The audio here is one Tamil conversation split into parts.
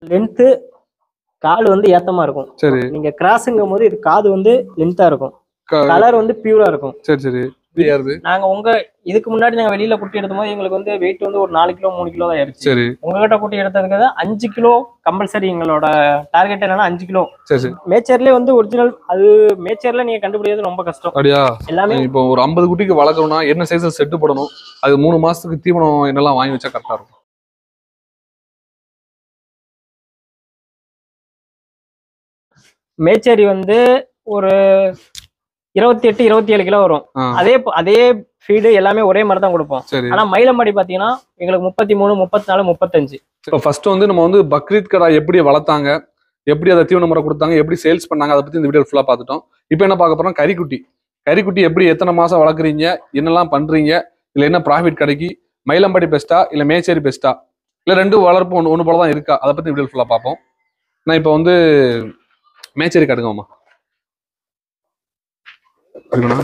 லென்த்து கால் வந்து ஏத்தமா இருக்கும் சரி நீங்க கிராஸுங்கும் போது இது காது வந்து லென்த்தா இருக்கும் க- கலர் வந்து பியூரா இருக்கும் சரி சரி இது யாருது நாங்க உங்க இதுக்கு முன்னாடி நாங்க வெளியில குட்டி எடுத்த போது எங்களுக்கு வந்து வெயிட் வந்து ஒரு நாலு கிலோ மூணு கிலோ தான் ஆயிருச்சு சரி உங்ககிட்ட குட்டி எடுத்ததுக்கு தான் அஞ்சு கிலோ கம்பல்சரி எங்களோட டார்கெட் என்னன்னா அஞ்சு கிலோ சரி சரி மேச்சர்லயே வந்து ஒரிஜினல் அது மேச்சர்ல நீங்க கண்டுபிடிக்கிறது ரொம்ப கஷ்டம் அப்படியா எல்லாமே இப்போ ஒரு ஐம்பது குட்டிக்கு வளர்க்கணும்னா என்ன சைஸ்ல செட்டு போடணும் அது மூணு மாசத்துக்கு தீவனம் என்னெல்லாம் வாங்கி வச்சா கரெக்டா இருக்கும் மேச்சேரி வந்து ஒரு இருபத்தி எட்டு இருபத்தி ஏழு கிலோ வரும் ஆ, அதே ப- அதே ஃபீடு எல்லாமே ஒரே மாதிரி தான் கொடுப்போம் சரி ஆனா மயிலம்பாடி பாத்தீங்கன்னா எங்களுக்கு முப்பத்தி மூணு முப்பத்தி நாலு முப்பத்தஞ்சு இப்போ ஃபர்ஸ்ட் வந்து நம்ம வந்து பக்ரீத் கடா எப்படி வளர்த்தாங்க எப்படி அதை தீவன முறை கொடுத்தாங்க எப்படி சேல்ஸ் பண்ணாங்க அதை பத்தி இந்த வீடியோ ஃபுல்லா பார்த்துட்டோம் இப்போ என்ன பார்க்க போறோம் கறிக்குட்டி கறிக்குட்டி எப்படி எத்தனை மாசம் வளர்க்குறீங்க என்னெல்லாம் பண்றீங்க இல்ல என்ன ப்ராஃபிட் கிடைக்கி மயிலம்பாடி பெஸ்ட்டா இல்ல மேச்சேரி பெஸ்ட்டா இல்ல ரெண்டும் வளர்ப்பு ஒன்று ஒன்று போல தான் இருக்கா அதை பத்தி வீடியோ ஃபுல்லா பார்ப்போம் நான் இப்போ வந்து மேச்சேரி கடுங்கம்மா இருக்குண்ணா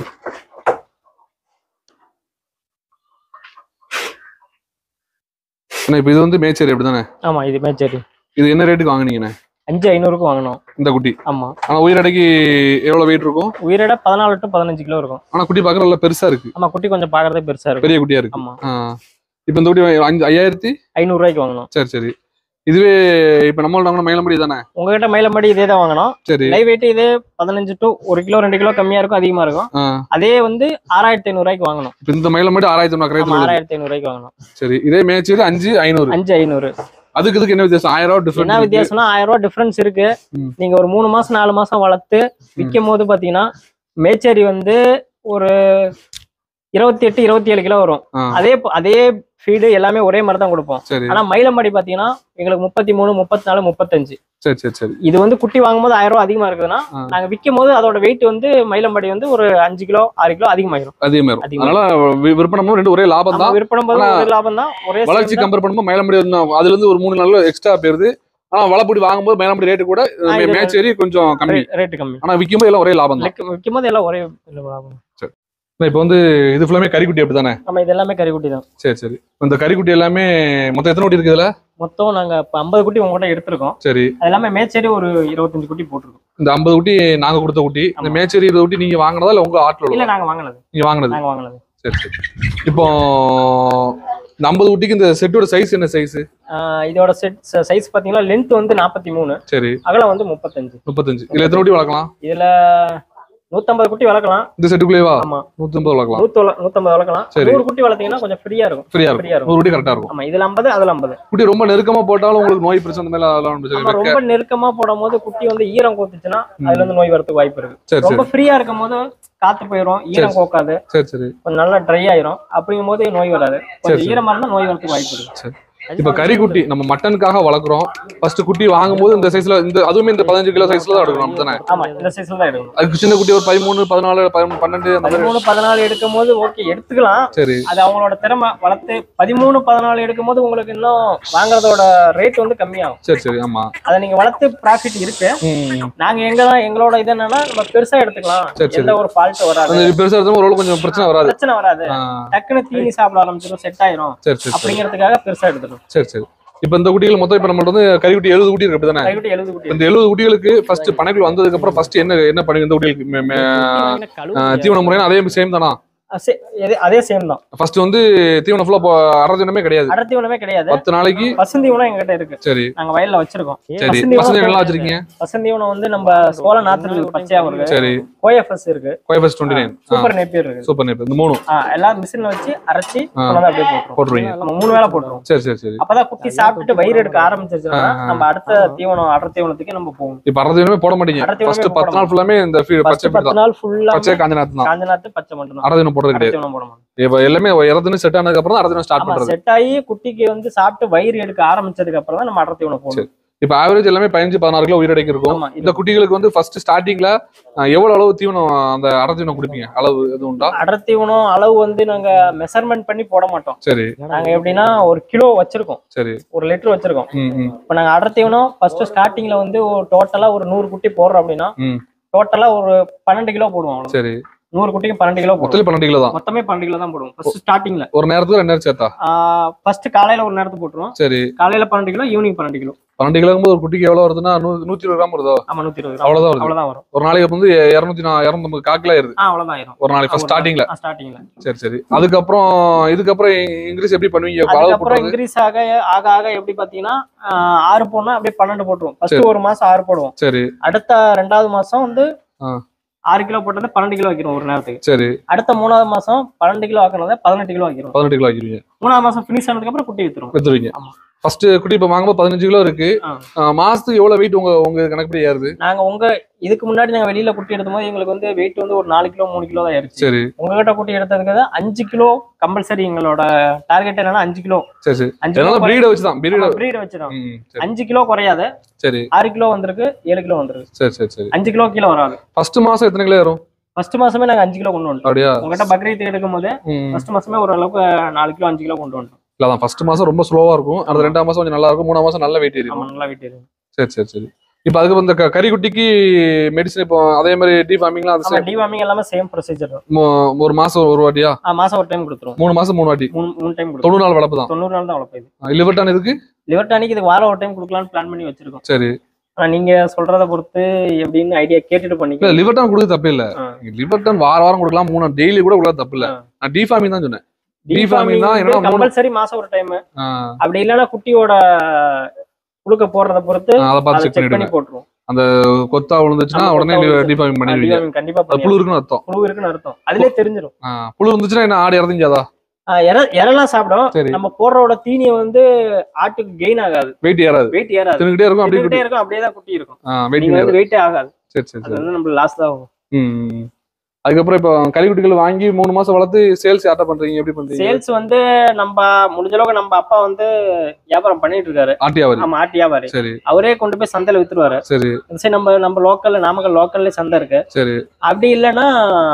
அண்ணா, இப்போ இது வந்து மேச்சேரி அப்படிதானே ஆமா இது மேச்சேரி இது என்ன ரேட்டுக்கு வாங்குனீங்கண்ணே அஞ்சு ஐநூறுக்கு வாங்கினோம் இந்த குட்டி ஆமா ஆனா உயிர் எடைக்கு எவ்வளவு வெயிட் இருக்கும் உயிரிட பதினாலு டு பதினஞ்சு கிலோ இருக்கும் ஆனா குட்டி பார்க்க நல்லா பெருசா இருக்கு ஆமா குட்டி கொஞ்சம் பாக்குறதே பெருசா இருக்கும் பெரிய குட்டியா இருக்கு ஆமா ஆ. இப்ப இந்த குட்டி அஞ்சு ஐயாயிரத்தி ஐநூறு ரூபாய்க்கு வாங்கணும் சரி சரி இதுவே இப்ப நம்மளோட வாங்கின மயிலம்படி தானே உங்ககிட்ட மயிலம்பாடி இதே தான் வாங்கணும் சரி லைவ் வெயிட் இதே பதினஞ்சு டு ஒரு கிலோ ரெண்டு கிலோ கம்மியா இருக்கும் அதிகமா இருக்கும் ஆ. அதே வந்து ஆறாயிரத்தி ஐநூறு ரூபாய்க்கு வாங்கணும் இப்ப இந்த மயிலம்படி ஆறாயிரத்தி ஒண்ணு ஆமா கரையத்துல ஆறாயிரத்தி ஐநூறு ரூபாய்க்கு வாங்கணும் சரி இதே மேச்சேரி அஞ்சு ஐநூறு அஞ்சு ஐநூறு அதுக்கு இதுக்கு என்ன வித்தியாசம் ஆயிரம் ரூபாய் என்ன டிஃபரெண்ட் வித்தியாசம்னா ஆயிரம் ரூபாய் டிஃபரன்ஸ் இருக்கு ம். நீங்க ஒரு மூணு மாசம் நாலு மாசம் வளர்த்து விற்கும் போது பாத்தீங்கன்னா மேச்சேரி வந்து ஒரு இருபத்தி எட்டு இருபத்தி ஏழு கிலோ வரும் அதே ப- அதே ஃபீடு எல்லாமே ஒரே மாதிரி தான் கொடுப்போம் சரி ஆனா மயிலம்பாடி பாத்தீங்கன்னா எங்களுக்கு முப்பத்தி மூணு முப்பத்தி நாலு முப்பத்தஞ்சு சரி சரி சரி இது வந்து குட்டி வாங்கும்போது ஆயிரம் ரூபாய் அதிகமா இருக்குதுன்னா ஆ. நாங்க விற்கும் போது அதோட வெயிட் வந்து மயிலம்பாடி வந்து ஒரு அஞ்சு கிலோ ஆறு கிலோ அதிகமாயிரும் அதே மாதிரி அதிகமா. அதனால வி- விற்பனை பண்ணும் ரெண்டு ஒரே லாபம் ஆமா, தான் விற்பனை போது ஆனா, ஒரு லாபம் தான் ஒரே வளர்ச்சி same தான். கம்பேர் பண்ணும்போது மயிலம்படி வந்து அதுல இருந்து ஒரு மூணு நாள் எக்ஸ்ட்ரா போயிருது ஆனா வளப்படி வாங்கும்போது மயிலம்படி ரேட்டு கூட ஆ, இது- மேச்சேரி கொஞ்சம் கம்மி ரே- ரேட்டு கம்மி ஆனா விற்கும்போது எல்லாம் ஒரே லாபம் தான் விற்கும் போது எல்லாம் ஒரே லாபம் இப்போ வந்து இது ஃபுல்லாமே கறிக்குட்டி அப்படி தானே நம்ம இது எல்லாமே கறிக்குட்டி தான் சரி சரி இந்த கறிக்குட்டி எல்லாமே மொத்தம் எத்தனை குட்டி இருக்கு இதுல மொத்தம் நாங்க இப்ப ஐம்பது குட்டி உங்ககிட்ட எடுத்திருக்கோம் சரி அது எல்லாமே மேச்சேரி ஒரு இருபத்தஞ்சு குட்டி போட்டிருக்கோம் இந்த ஐம்பது குட்டி நாங்க கொடுத்த குட்டி இந்த ஆமா. மேச்சேரி இருபது குட்டி நீங்க வாங்கினதா இல்ல உங்க ஆட்டில் இல்ல நாங்க வாங்கினது நீங்க வாங்கினது நாங்க வாங்கினது சரி சரி இப்போ இந்த ஐம்பது குட்டிக்கு இந்த செட்டோட சைஸ் என்ன சைஸ் ஆஹ் இதோட செட் சைஸ் பாத்தீங்கன்னா லென்த் வந்து நாற்பத்தி மூணு சரி அகலம் வந்து முப்பத்தஞ்சு முப்பத்தஞ்சு இதுல எத்தனை குட்டி வளர்க்கலாம் இதுல நூத்தம்பது குட்டி வளர்க்கலாம் இந்த செட்டுக்குள்ளேவா ஆமா நூத்தி ஐம்பது வளர்க்கலாம் நூத்து வள- நூத்தம்பது வளர்க்கலாம் சரி. நூறு குட்டி வளர்த்தீங்கன்னா கொஞ்சம் ஃப்ரீயா இருக்கும் ஃப்ரீயா இருக்கும் ஃப்ரீயா இருக்கும் நூறு குட்டி கரெக்டா இருக்கும் ஆமா இதுல ஐம்பது அதுல ஐம்பது குட்டி ரொம்ப நெருக்கமா போட்டாலும் உங்களுக்கு நோய் பிரச்சனை அந்த மாதிரி அதெல்லாம் ஒண்ணும் பிரச்சனை ஆமா இல்லை. ரொம்ப நெருக்கமா போடும் போது குட்டி வந்து ஈரம் கோத்துச்சுன்னா அதுல இருந்து நோய் வரதுக்கு வாய்ப்பு இருக்கு சரி ரொம்ப சரி ஃப்ரீயா இருக்கும் போது காத்து போயிடும் ஈரம் கோக்காது சரி சரி கொஞ்சம் நல்லா ட்ரை ஆயிரும் அப்படிங்கும் போது நோய் வராது கொஞ்சம் சரி. ஈரமா இருந்தா நோய் வரதுக்கு வாய்ப்பு இருக்கு சரி இப்ப கறி குட்டி நம்ம மட்டனுக்காக வளர்க்குறோம் ஃபர்ஸ்ட் குட்டி வாங்கும்போது இந்த சைஸ்ல இந்த அதுவுமே இந்த பதினஞ்சு கிலோ சைஸ்ல தான் எடுக்கணும் தானே ஆமா இந்த சைஸ்ல தான் எடுக்கணும் அதுக்கு சின்ன குட்டி ஒரு பதிமூணு பதினாலு பதிமூணு பன்னெண்டு அந்த மாதிரி பதிமூணு பதினாலு எடுக்கும் போது ஓகே எடுத்துக்கலாம் சரி அது அவங்களோட திறமை வளர்த்து பதிமூணு பதினாலு எடுக்கும் போது உங்களுக்கு இன்னும் வாங்குறதோட ரேட் வந்து கம்மியாகும் சரி சரி ஆமா அதை நீங்க வளர்த்து ப்ராஃபிட் இருக்கு ம். நாங்க எங்கெல்லாம் எங்களோட இது என்னன்னா நம்ம பெருசா எடுத்துக்கலாம் சரி, சரி. எந்த ஒரு ஃபால்ட் வராது அந்த பெருசா இருந்தாலும் ஓரளவு கொஞ்சம் பிரச்சனை வராது பிரச்சனை வராது ஆ, டக்குன்னு தீனி சாப்பிட ஆரம்பிச்சிடும் செட் ஆயிரும் சரி சரி சரி அப்படிங்கிறதுக்காக பெருசா எடுத்துடும் சரி சரி இப்ப இந்த குட்டிகள் மொத்தம் இப்ப நம்மள்ட்ட வந்து கறி குட்டி எழுபது குட்டி இருக்கு அப்படிதானே கைவிட்டு எழுது குட்டி இந்த எழுபது குட்டிகளுக்கு ஃபர்ஸ்ட் பனைக்குள் வந்ததுக்கு அப்புறம் ஃபர்ஸ்ட் என்ன என்ன பண்ணுங்க இந்த குட்டிகளுக்கு மே- மே- ஆ, தீவன முறைனா அதே சேம் தானா அதே சேம் தான் ஃபர்ஸ்ட் வந்து தீவனம் ஃபுல்லா அறதினமே கிடையாது அடர் தீவனமே கிடையாது பத்து நாளைக்கு பசுந்தீவனம் எங்ககிட்ட இருக்கு சரி நாங்க வயல்ல வச்சிருக்கோம் சரி பசுந்தீவனம் பசங்க நல்லா வச்சிருக்கீங்க பசுந்தீவனம் வந்து நம்ம சோள நாத்து பச்சையா இருக்கு சரி கோஎஃப்எஸ் இருக்கு கோயபஸ் டுவெண்ட்டி நைன் சூப்பர் நேப்பியர் இருக்கு சூப்பர் நேப் இந்த மூணு ஆ, எல்லாம் மிஷின்ல வச்சு அரைச்சி ஆ. கொண்டு வந்து அப்படியே போட்டுருவோம் போட்டுருவீங்க நம்ம மூணு வேளை போட்டுருவோம் சரி சரி சரி அப்பதான் குட்டி சாப்பிட்டுட்டு வயிறு எடுக்க ஆரம்பிச்சிருச்சுன்னா ஆ, ஆ. நம்ம அடுத்த தீவனம் அடர் தீவனத்துக்கு நம்ம போவோம் இப்ப அறதினமே போட மாட்டீங்க அடர் தீவனமே ஃபர்ஸ்ட் போட பத்து நாள் ஃபுல்லாமே இந்த feed பச்சை ஃபர்ஸ்ட் feed பத்து தான் நாள் ஃபுல்லா பச்சை காஞ்ச நேரத்து தான் காஞ்ச நாத்து பச்சை மட்டும் தான் அறதினம் போடுறது அடர் கிடையாது தீவனம் போட மாட்டோம் இப்ப எல்லாமே இறதுன்னு செட் ஆனதுக்கு அப்புறம் தான் அறதினம் ஸ்டார்ட் ஆமா பண்றது செட் ஆகி குட்டிக்கு வந்து சாப்பிட்டு வயிறு எடுக்க ஆரம்பிச்சதுக்கு அப்புறம் தான் நம்ம அடர் தீவனம் போடணும் இப்ப ஆவரேஜ் எல்லாமே பதினஞ்சு பதினாறு கிலோ உயிரடைக்கு இருக்கும் ஆமா இந்த குட்டிகளுக்கு வந்து ஃபர்ஸ்ட் ஸ்டார்டிங்ல எவ்வளவு அளவு தீவனம் அந்த அரை தீவனம் கொடுப்பீங்க அளவு எதுவும் உண்டா அடர் தீவனம் அளவு வந்து நாங்க மெஷர்மெண்ட் பண்ணி போட மாட்டோம் சரி நாங்க எப்படின்னா ஒரு கிலோ வச்சிருக்கோம் சரி ஒரு லிட்டர் வச்சிருக்கோம் ம் ம் இப்போ நாங்க அடர் தீவனம் ஃபர்ஸ்ட் ஸ்டார்டிங்ல வந்து ஒரு டோட்டலா ஒரு நூறு குட்டி போடுறோம் அப்படின்னா ம் டோட்டலா ஒரு பன்னெண்டு கிலோ போடுவோம் அவ்வளவு சரி நூறு குட்டிக்கு பன்னெண்டு கிலோ போடுவோம் மொத்தம் பன்னெண்டு கிலோ தான் மொத்தமே பன்னெண்டு கிலோ தான் போடுவோம் ஃபர்ஸ்ட் ஸ்டார்டிங்ல ஒரு நேரத்துல ரெண்டு நேரம் சேர்த்தா ஃபர்ஸ்ட் காலையில ஒரு நேரத்துக்கு போட்டுருவோம் சரி காலையில பன்னெண்டு கிலோ ஈவினிங் பன்னெண்டு கிலோ பன்னெண்டு கிலோங்கும் போது ஒரு குட்டிக்கு எவ்வளவு வருதுன்னா நூ- நூத்தி இருபது கிராம் வருதோ ஆமா நூத்தி இருபது கிராம் அவ்வளவுதான் வருது அவ்வளவுதான் வரும் ஒரு நாளைக்கு வந்து இருநூத்தி நா- இருநூத்தம்பது காக்கில ஆயிருது ஆ அவ்வளவுதான் ஆயிரும் ஒரு நாளைக்கு ஃபர்ஸ்ட் ஸ்டார்டிங்ல ஸ்டார்டிங்ல சரி சரி அதுக்கப்புறம் இதுக்கப்புறம் இன்க்ரீஸ் எப்படி பண்ணுவீங்க அளவு அதுக்கப்புறம் போட்டுறது இன்க்ரீஸ் ஆக ஆக ஆக எப்படி பாத்தீங்கன்னா ஆஹ், ஆறு போடணும் அப்படியே பன்னெண்டு போட்டுருவோம் ஃபர்ஸ்ட் ஒரு மாசம் ஆறு போடுவோம் சரி அடுத்த ரெண்டாவது மாசம் வந்து ஆ. ஆறு கிலோ போட்டது பன்னெண்டு கிலோ வைக்கிறோம் ஒரு நேரத்துக்கு சரி அடுத்த மூணாவது மாசம் பன்னெண்டு கிலோ ஆக்குறத பதினெட்டு கிலோ வைக்கிறோம் பதினெட்டு கிலோ ஆக்கிடுவீங்க மூணாவது மாசம் ஃபினிஷ் ஆனதுக்கு அப்புறம் குட்டி வித்துரும் வித்துருவீங்க ஆமா. ஃபர்ஸ்ட் குட்டி இப்ப வாங்கும்போது பதினஞ்சு கிலோ இருக்கு ஆ. ஆ, மாசத்துக்கு எவ்வளவு வெயிட் உங்க உங்க கணக்குப்படி ஏறுது நாங்க உங்க இதுக்கு முன்னாடி நாங்க வெளியில குட்டி எடுக்கும் போது எங்களுக்கு வந்து வெயிட் வந்து ஒரு நாலு கிலோ மூணு கிலோ தான் ஆயிருச்சு சரி உங்ககிட்ட குட்டி எடுத்ததுக்கு வந்து அஞ்சு கிலோ கம்பல்சரி எங்களோட டார்கெட் என்னன்னா அஞ்சு கிலோ சரி சரி அஞ்சு கிலோ இதெல்லாம் பிரீட வச்சுதான் பிரீட பிரீட் வச்சிடும் ம் சரி அஞ்சு கிலோ குறையாத சரி ஆறு கிலோ வந்திருக்கு ஏழு கிலோ வந்திருக்கு சரி சரி சரி அஞ்சு கிலோ கீழே வராது ஃபர்ஸ்ட் மாசம் எத்தனை கிலோ ஏறும் ஃபர்ஸ்ட் மாசமே நாங்க அஞ்சு கிலோ கொண்டு வந்துட்டோம் அப்படியா உங்ககிட்ட பக்ரீத் எடுக்கும் போது ம் ஃபர்ஸ்ட் மாசமே ஓரளவுக்கு நாலு கிலோ அஞ்சு கிலோ கொண்டு வந்துட்டோம் இல்ல அதான் ஃபர்ஸ்ட் மாசம் ரொம்ப ஸ்லோவா இருக்கும் அடுத்த ரெண்டாம் மாசம் கொஞ்சம் நல்லா இருக்கும் மூணாம் மாசம் நல்ல வெயிட் ஆமா இருக்கும் நல்லா வெயிட் இருக்கு சரி சரி சரி இப்போ அதுக்கு வந்து க- கறிக்குட்டிக்கு மெடிசன் இப்போ அதே மாதிரி டீ ஃபார்மிங்லாம் அது ஆமா same. டிவார்மிங் எல்லாமே சேம் ப்ரொசீஜர் தான் மு- ஒரு மாசம் ஒரு வாட்டியா ஆ, மாசம் ஒரு டைம் கொடுத்துருவோம் மூணு மாசம் மூணு வாட்டி மூணு மூணு டைம் கொடுத்துருவோம் தொண்ணூறு நாள் வளர்ப்பு தான் தொண்ணூறு நாள் தான் வளர்ப்பு லிவர்டான் இதுக்கு லிவர் டானிக் இது வாரம் ஒரு டைம் கொடுக்கலாம்னு பிளான் பண்ணி வச்சிருக்கோம் சரி ஆனா நீங்க சொல்றத பொறுத்து எப்படின்னு ஐடியா கேட்டுட்டு இல்ல பண்ணிக்கலாம் லிவர்டான் கொடுக்க தப்பு இல்ல ஆ. லிவர்டான் வார வாரம் கொடுக்கலாம் மூணு டெய்லி கூட கொடுக்க தப்பு இல்ல ஆ. நான் டி ஃபார்மிங் தான் சொன்னேன் defarming தான் என்னன்னா மூணு- கம்பல்சரி மாசம் ஒரு டைம் ஆ, அப்படி இல்லைன்னா குட்டியோட குடுக்க போறத பொறுத்து அதை அதை பார்த்து செக் செக் பண்ணி பண்ணிடுவேன் போட்டுருவோம் கொத்தா விழுந்துச்சுன்னா ஆமா, உடனே கொத்தா விழுந்துச்சு. டி ஃபார்மிங் பண்ணிடுவீங்க deworming கண்டிப்பா அது பண்ணி புழு இருக்குன்னு அர்த்தம் புழு இருக்குன்னு அர்த்தம் அதுலயே தெரிஞ்சிடும் ஆ, புழு இருந்துச்சுன்னா என்ன ஆடு இறந்துஞ்சாதா இறலாம் சாப்பிடும் சரி நம்ம போடுறோட தீனியை வந்து ஆட்டுக்கு கெயின் ஆகாது வெயிட் ஏறாது வெயிட் ஏறாது தின்னுக்கிட்டே இருக்கும் அப்படியே தின்னுட்டே குட்டி இருக்கும் அப்படியே தான் குட்டி இருக்கும் வெயிட் நீங்க ஏறாது வந்து வெயிட்டே ஆகாது சரி சரி அது சரி வந்து நம்ம லாஸ் தான் ஆகும் ம் அதுக்கப்புறம் இப்போ கறிக்குட்டிகள் வாங்கி மூணு மாசம் வளர்த்து சேல்ஸ் யார்ட்ட பண்றீங்க எப்படி பண்றீங்க சேல்ஸ் வந்து நம்ம முடிஞ்ச அளவுக்கு நம்ம அப்பா வந்து வியாபாரம் பண்ணிட்டு இருக்காரு ஆட்டியாவரி ஆமா ஆட்டு வியாபாரி சரி அவரே கொண்டு போய் சந்தையில வித்துருவாரு சரி இந்த சைடு நம்ம நம்ம லோக்கல்ல நாமக்கல் லோக்கல்ல சந்தை இருக்கு சரி அப்படி இல்லைன்னா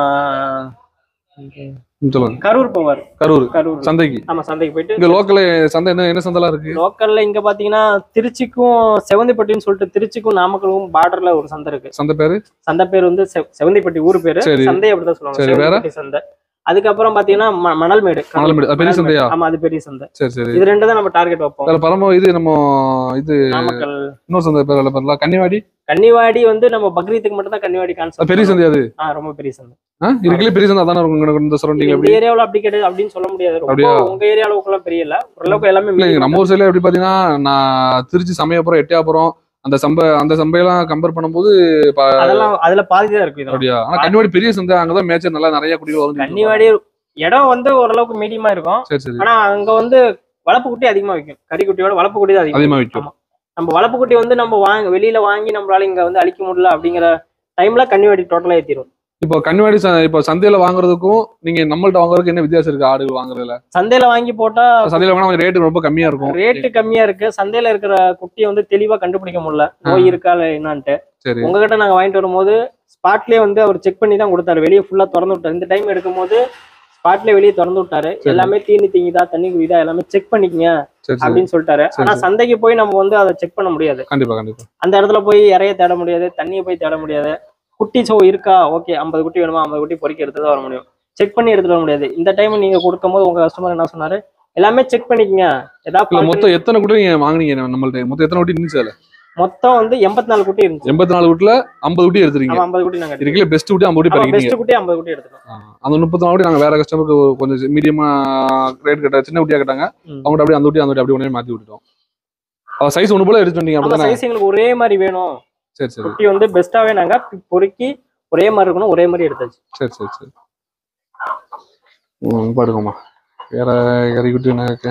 ம், சொல்லுங்க கரூர் போவார் கரூர் கரூர் சந்தைக்கு ஆமா சந்தைக்கு போயிட்டு இங்க லோக்கல்ல சந்தை என்ன என்ன சந்தைலாம் இருக்கு லோக்கல்ல இங்க பாத்தீங்கன்னா திருச்சிக்கும் செவந்திப்பட்டின்னு சொல்லிட்டு திருச்சிக்கும் நாமக்கலும் பார்டர்ல ஒரு சந்தை இருக்கு சந்தை பேரு சந்தை பேர் வந்து செ- செவந்திப்பட்டி ஊர் பேரு சரி. சந்தை அப்படிதான் சொல்லுவாங்க சரி, வேற? செவந்திப்பட்டி சந்தை அதுக்கப்புறம் பாத்தீங்கன்னா ம- மணல்மேடு மணல்மேடு. அது பெரிய மணல்மேடு. சந்தையா? ஆமா அது பெரிய சந்தை சரி சரி இது ரெண்டு தான் நம்ம டார்கெட் வைப்போம் வேற பரம இது நம்ம இது நாமக்கல் இன்னொரு சந்தை பேர் வேலை பெறலாம் கன்னிவாடி கன்னிவாடி வந்து நம்ம பக்ரீத்துக்கு மட்டும் தான் கன்னிவாடி அது கான்செப்ட் பெரிய சந்தை அது ஆ ரொம்ப பெரிய சந்தை ஆ இருக்கலே பெரிய சந்தை அதானே இருக்கும் உங்களுக்கு இந்த சரௌண்டிங் இந்த எப்படி ஏரியாவுல அப்படி கிடையாது அப்படின்னு சொல்ல முடியாது ரொம்ப அப்படியா? உங்க ஏரியா அளவுக்குலாம் பெரிய இல்ல ஓரளவுக்கு எல்லாமே இல்ல medium நம்ம ஊர் சைடுல எப்படி பாத்தீங்கன்னா நான் திருச்சி சமயபுரம் எட்டியாபுரம் அந்த சம்பை அந்த சம்பையெல்லாம் கம்பேர் பண்ணும்போது ப- அதெல்லாம் அதுல பாதி தான் இருக்கு இதெல்லாம் அப்படியா ஆனா கன்னிவாடி பெரிய சந்தை அங்கதான் மேட்சர் நல்லா நிறைய குடிகள் வரும் கன்னிவாடி இடம் வந்து ஓரளவுக்கு மீடியமா இருக்கும் சரி சரி ஆனா அங்க வந்து வளர்ப்பு குட்டி அதிகமா வைக்கும் கறி குட்டியோட வளர்ப்பு குட்டி தான் அதிகம் அதிகமா விற்கும் நம்ம வளர்ப்பு குட்டி வந்து நம்ம வாங்க வெளியில வாங்கி நம்மளால இங்க வந்து அழிக்க முடியல அப்படிங்கிற டைம்ல கன்னிவாடி டோட்டலா ஏத்திரும் இப்போ கன்னிவாடி ச- இப்போ சந்தையில வாங்குறதுக்கும் நீங்க நம்மள்ட்ட வாங்குறதுக்கு என்ன வித்தியாசம் இருக்கு ஆடுகள் வாங்குறதுல சந்தையில வாங்கி போட்டா சந்தையில வாங்கினா கொஞ்சம் ரேட்டு ரொம்ப கம்மியா இருக்கும் ரேட்டு கம்மியா இருக்கு சந்தையில இருக்கிற குட்டியை வந்து தெளிவா கண்டுபிடிக்க முடியல நோய் இருக்கா இல்ல என்னன்ட்டு சரி உங்ககிட்ட நாங்க வாங்கிட்டு வரும்போது ஸ்பாட்லயே வந்து அவர் செக் பண்ணி தான் கொடுத்தாரு வெளியே ஃபுல்லா திறந்து விட்டாரு இந்த டைம் எடுக்கும்போது ஸ்பாட்ல வெளியே திறந்து விட்டாரு சரி. எல்லாமே தீனி திங்குதா தண்ணி குடிதா எல்லாமே செக் பண்ணிக்கங்க சரி சரி அப்படின்னு சொல்லிட்டாரு சரி, ஆனா சரி. சந்தைக்கு போய் நம்ம வந்து அதை செக் பண்ண முடியாது கண்டிப்பா கண்டிப்பா அந்த இடத்துல போய் இறைய தேட முடியாது தண்ணியை போய் தேட முடியாது குட்டி சோ இருக்கா ஓகே ஐம்பது குட்டி வேணுமா ஐம்பது குட்டி பொறுக்கி எடுத்து தான் வர முடியும் செக் பண்ணி எடுத்துட்டு வர முடியாது இந்த டைம் நீங்க கொடுக்கும்போது உங்க கஸ்டமர் என்ன சொன்னாரு எல்லாமே செக் பண்ணிக்கங்க இல்ல ஏதாவது மொத்தம் எத்தனை குட்டி நீங்க வாங்குனீங்க நம்மள்ட்ட மொத்தம் எத்தனை குட்டி இருந்துச்சு அதுல மொத்தம் வந்து எண்பத்தி நாலு குட்டி இருந்துச்சு எண்பத்தி நாலு குட்டில ஐம்பது குட்டி எடுத்துறீங்க ஆமா ஐம்பது குட்டி நாங்க இருக்கல பெஸ்ட் குட்டி ஐம்பது குட்டி பறிக்கிறீங்க பெஸ்ட் குட்டி ஐம்பது குட்டி எடுத்துட்டோம் ஆ, அந்த முப்பத்தி நாலு குட்டி நாங்க வேற கஸ்டமருக்கு கொஞ்சம் மீடியமா ரேட் கேட்ட சின்ன குட்டியா கேட்டாங்க ம். அவங்கள்ட்ட அப்படியே அந்த குட்டி அந்த குட்டி அப்படி ஒண்ணே மாத்தி விட்டுட்டோம் சைஸ் ஒண்ணு போல எடுத்து வந்தீங்க நம்ம அப்படிதானே சைஸ் எங்களுக்கு ஒரே மாதிரி வேணும் சரி சரி குட்டி வந்து பெஸ்ட்டாவே நாங்க பொறுக்கி ஒரே மாதிரி இருக்கணும் ஒரே மாதிரி எடுத்தாச்சு சரி சரி சரி ம் பாடுங்கம்மா வேற கறி குட்டி என்ன இருக்கு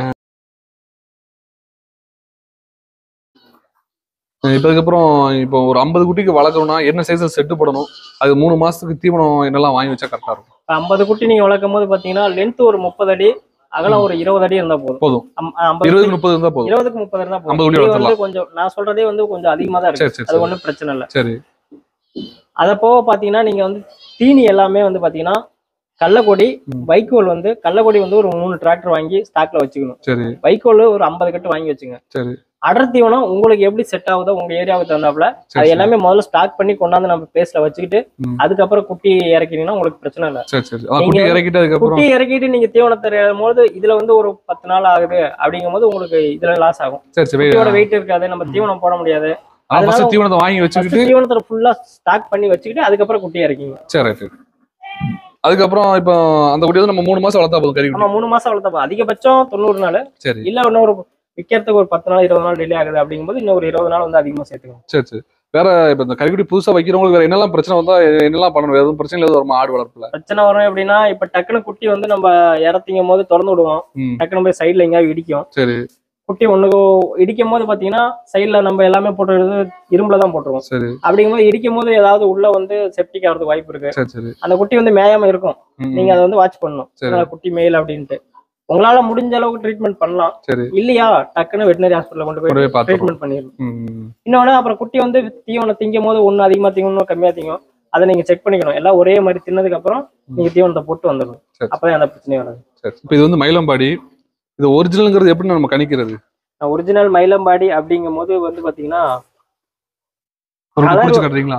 இப்போ அதுக்கப்புறம் இப்போ ஒரு ஐம்பது குட்டிக்கு வளர்க்கணும்னா என்ன சைஸ்ல செட்டு போடணும் அது மூணு மாசத்துக்கு தீவனம் என்னெல்லாம் வாங்கி வச்சா கரெக்டா இருக்கும் இப்ப ஐம்பது குட்டி நீங்க வளர்க்கும் போது பாத்தீங்கன்னா லென்த் ஒரு முப்பது அடி அகலம் ஒரு இருபது அடி இருந்தா போதும் போதும் அம்- ஐம்பது இருபது முப்பது இருந்தா போதும் இருபதுக்கு முப்பது இருந்தா போதும் ஐம்பது குட்டி இது வந்து வளர்த்தலாம். கொஞ்சம் நான் சொல்றதே வந்து கொஞ்சம் அதிகமா தான் இருக்கு சரி சரி அது சரி ஒண்ணும் பிரச்சனை இல்ல சரி அத போக பாத்தீங்கன்னா நீங்க வந்து தீனி எல்லாமே வந்து பாத்தீங்கன்னா கள்ளக்கொடி ம். வைக்கோல் வந்து கள்ளக்கொடி வந்து ஒரு மூணு டிராக்டர் வாங்கி ஸ்டாக்ல வச்சுக்கணும் சரி வைக்கோல் ஒரு ஐம்பது கட்டு வாங்கி வச்சுங்க சரி அடர் தீவனம் உங்களுக்கு எப்படி செட் ஆகுதோ உங்க ஏரியாவுக்கு தகுந்தாப்புல சரி, அது சரி. எல்லாமே முதல்ல ஸ்டாக் பண்ணி கொண்டாந்து நம்ம பேஸ்ல வச்சுக்கிட்டு ம். அதுக்கப்புறம் குட்டி இறக்கினீங்கன்னா உங்களுக்கு பிரச்சனை இல்லை சரி சரி அதான் குட்டி நீங்க- இறக்கிட்டு அதுக்கப்புறம் குட்டி இறக்கிட்டு நீங்க தீவனத்தை இடும் போது இதுல வந்து ஒரு பத்து நாள் ஆகுது அப்படிங்கும் போது உங்களுக்கு இதுல லாஸ் ஆகும் சரி சரி குட்டியோட வெயிட் இருக்காது நம்ம தீவனம் போட முடியாது ஃபர்ஸ்ட் அதனால- தீவனத்தை வாங்கி First வச்சுக்கிட்டு தீவனத்துல ஃபுல்லா ஸ்டாக் பண்ணி வச்சுக்கிட்டு அதுக்கப்புறம் குட்டி இறக்கிங்க சரி ரைட் அதுக்கப்புறம் இப்போ அந்த குட்டி வந்து நம்ம மூணு மாசம் வளர்த்தா போதும் கறி நம்ம குட்டி மூணு மாசம் வளர்த்தப்போ அதிகபட்சம் தொண்ணூறு நாள் சரி இல்ல இன்னொரு விற்கிறதுக்கு ஒரு பத்து நாள் இருபது நாள் டிலே ஆகுது அப்படிங்கும்போது இன்னும் ஒரு இருபது நாள் வந்து அதிகமா சேர்த்துக்கணும் சரி சரி வேற இப்ப இந்த கறிக்குட்டி புதுசா வைக்கிறவங்களுக்கு வேற என்னெல்லாம் பிரச்சனை வந்தா என்னெல்லாம் பண்ணணும் வேற எதுவும் பிரச்சனை எதுவும் வருமா ஆடு வளர்ப்புல பிரச்சனை வரும் எப்படின்னா இப்ப டக்குனு குட்டி வந்து நம்ம இறத்திங்கும் போது திறந்து விடுவோம் ம் டக்குனு போய் சைடுல எங்கேயாவது இடிக்கும் சரி குட்டி ஒண்ணுக்கு இடிக்கும் போது பாத்தீங்கன்னா சைடுல நம்ம எல்லாமே போட்டுறது இரும்புல தான் போட்டுருவோம் சரி அப்படிங்கும்போது இடிக்கும் போது ஏதாவது உள்ள வந்து செப்டிக் ஆகிறதுக்கு வாய்ப்பு இருக்கு சரி சரி அந்த குட்டி வந்து மேயாம இருக்கும் ம், நீங்க அதை வந்து வாட்ச் பண்ணணும் சரி. இதனால குட்டி மேல் அப்படின்ட்டு உங்களால முடிஞ்ச அளவுக்கு ட்ரீட்மெண்ட் பண்ணலாம் சரி இல்லையா டக்குன்னு வெட்டினரி ஹாஸ்பிட்டல் கொண்டு கொண்டு போய் போய் பார்த்துருவோம் ட்ரீட்மெண்ட் பண்ணிடணும் ம் இன்னொன்னு அப்புறம் குட்டி வந்து தீவனம் திங்கும் போது ஒண்ணு அதிகமா திங்கும் இன்னும் கம்மியா திங்கும் அதை நீங்க செக் பண்ணிக்கணும் எல்லாம் ஒரே மாதிரி தின்னதுக்கு அப்புறம் நீங்க தீவனத்தை போட்டு வந்துடணும் சரி. அப்பதான் எந்த பிரச்சனையும் வராது சரி இப்போ இது வந்து மயிலம்பாடி இது ஒரிஜினல்ங்கிறது எப்படி நம்ம கணிக்கிறது ஒரிஜினல் மயிலம்பாடி அப்படிங்கும் போது வந்து பாத்தீங்கன்னா ஒரு Colour- பிடிச்சி காட்டுறீங்களா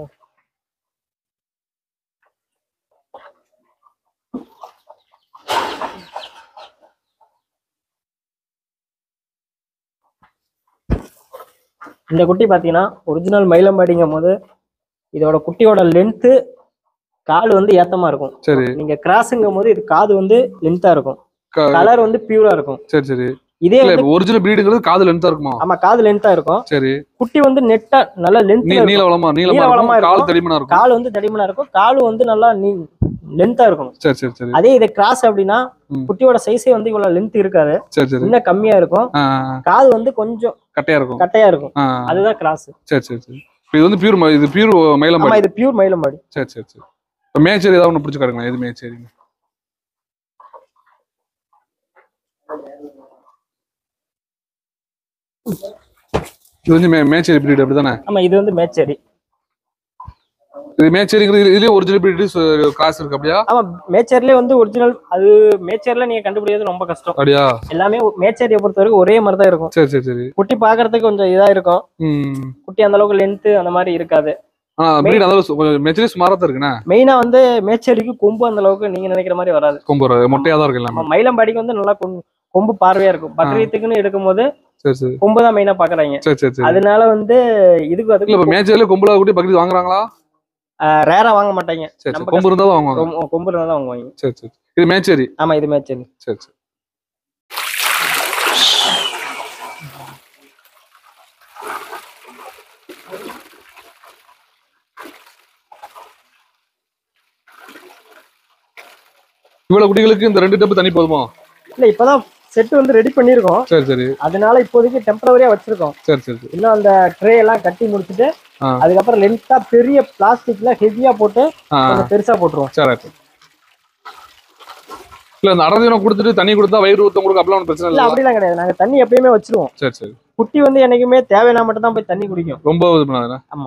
இந்த குட்டி பாத்தீங்கன்னா ஒரிஜினல் மயிலம்பாடிங்கும் போது இதோட குட்டியோட லென்த்து கால் வந்து ஏத்தமா இருக்கும் சரி நீங்க கிராஸுங்கும் போது இது காது வந்து லென்த்தா இருக்கும் க- கலர் வந்து பியூரா இருக்கும் சரி சரி இதே இல்ல வந்து ஒரிஜினல் பிரீடுங்கிறது காது லென்த்தா இருக்குமா ஆமா காது லென்த்தா இருக்கும் சரி குட்டி வந்து நெட்டா நல்லா நீ லென்த் நீளவளமா நீளமா நீளவளமா இருக்கும் கால் இருக்கும். தடிமனா இருக்கும் கால் வந்து தடிமனா இருக்கும் கால் வந்து நல்லா நீ லென்த்தா இருக்கும் சரி சரி சரி அதே இது கிராஸ் அப்படின்னா ம். குட்டியோட சைஸே வந்து இவ்வளவு லென்த் இருக்காது சரி சரி இன்னும் கம்மியா இருக்கும் ஆ, காது வந்து கொஞ்சம் கட்டையா இருக்கும் கட்டையா இருக்கும் ஆ, அதுதான் கிராஸ் சரி சரி சரி இப்போ இது வந்து பியூர் இது பியூர் ஆமா மயிலம்பாடி இது பியூர் மயிலம்பாடி சரி சரி சரி இப்போ மேச்சேரி ஏதாவது ஒன்று பிடிச்சி காட்டுங்களா எது மேச்சேரி இது வந்து மே மேச்சேரி பிரீடு அப்படிதானே ஆமா இது வந்து மேச்சேரி இது மேச்சேரிங்கிறது இதுலயே ஒரிஜினல் பிரீடு காசு இருக்கு அப்படியா ஆமா மேச்சேரிலே வந்து ஒரிஜினல் அது மேச்சேரில நீங்க கண்டுபிடிக்கிறது ரொம்ப கஷ்டம் அப்படியா எல்லாமே மேச்சேரியை பொறுத்த வரைக்கும் ஒரே மாதிரி தான் இருக்கும் சரி சரி சரி குட்டி பாக்குறதுக்கு கொஞ்சம் இதா இருக்கும் ம் குட்டி அந்த அளவுக்கு லென்த் அந்த மாதிரி இருக்காது ஆ பிரீடு அந்த அளவு கொஞ்சம் மேச்சேரி சுமாரா தான் இருக்குண்ணே மெயினா வந்து மேச்சேரிக்கு கொம்பு அந்த அளவுக்கு நீங்க நினைக்கிற மாதிரி வராது கொம்பு வராது, மொட்டையா தான் இருக்கு எல்லாமே ஆமா, மயிலம்பாடிக்கு வந்து நல்லா கொம்பு- கொம்பு பார்வையா இருக்கும் பக்ரீத்துக்குன்னு எடுக்கும்போது சரி சரி கொம்பு தான் மெயினா பாக்குறாங்க சரி சரி சரி அதனால வந்து இதுக்கு இல்ல அதுக்கு இப்ப மேச்சேரியில கொம்புல கூட்டி பக்கத்து வாங்குறாங்களா ரேரா வாங்க மாட்டாங்க சரி சரி நம்ம கொம்பு இருந்தா தான் வாங்குவாங்க கொம்பு- கொம்பு இருந்தா தான் வாங்குவாங்க சரி சரி இது மேச்சேரி ஆமா இது மேச்சேரி சரி சரி இவ்வளவு குட்டிகளுக்கு இந்த ரெண்டு டப்பு தண்ணி போதுமா இல்ல இப்பதான் செட் வந்து ரெடி பண்ணிருக்கோம் சரி சரி அதனால இப்போதைக்கு டெம்பரவரியா வச்சிருக்கோம் சரி சரி சரி இன்னும் அந்த ட்ரே எல்லாம் கட்டி முடிச்சுட்டு ஆ. அதுக்கப்புறம் லென்த்தா பெரிய பிளாஸ்டிக்ல ஹெவியா போட்டு ஆ கொஞ்சம் பெருசா போட்டுருவோம் சரி ரைட். இல்ல இந்த அடர்தீனம் கொடுத்துட்டு தண்ணி கொடுத்தா வயிறு ஊத்தம் கொடுக்க அப்படிலாம் ஒண்ணும் பிரச்சனை இல்ல இல்ல அப்படிலாம் கிடையாது நாங்க தண்ணி எப்பயுமே வச்சிருவோம் சரி சரி குட்டி வந்து என்னைக்குமே தேவையான மட்டும் தான் போய் தண்ணி குடிக்கும் ரொம்ப இது பண்ணாதுண்ணே ஆமா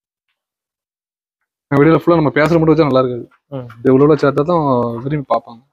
வீடியோல ஃபுல்லா நம்ம பேசுற மட்டும் வச்சா நல்லா இருக்காது ம். இது இவ்வளவு சேர்த்தா தான் விரும்பி பார்ப்பாங்க